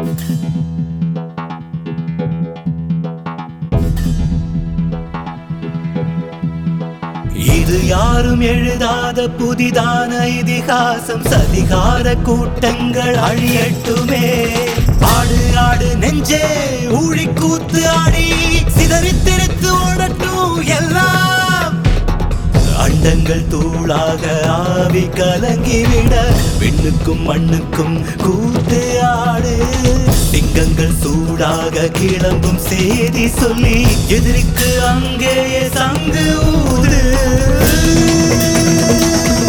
இது யாரும் எழுதாத புதிதான இதிகாசம் சதிகார கூட்டங்கள் அழியட்டுமே ஆடு ஆடு நெஞ்சே ஊழி கூத்து ஆடி சிதறித்திருத்து ஓடட்டும் எல்லாம் அண்டங்கள் தூளாக ஆவி கலங்கிவிட விண்ணுக்கும் மண்ணுக்கும் கூத்து ஆடு திங்கங்கள் சூடாக கிளம்பும் செய்தி சொல்லி எதிரிக்கு அங்கேயே சங்கு ஊது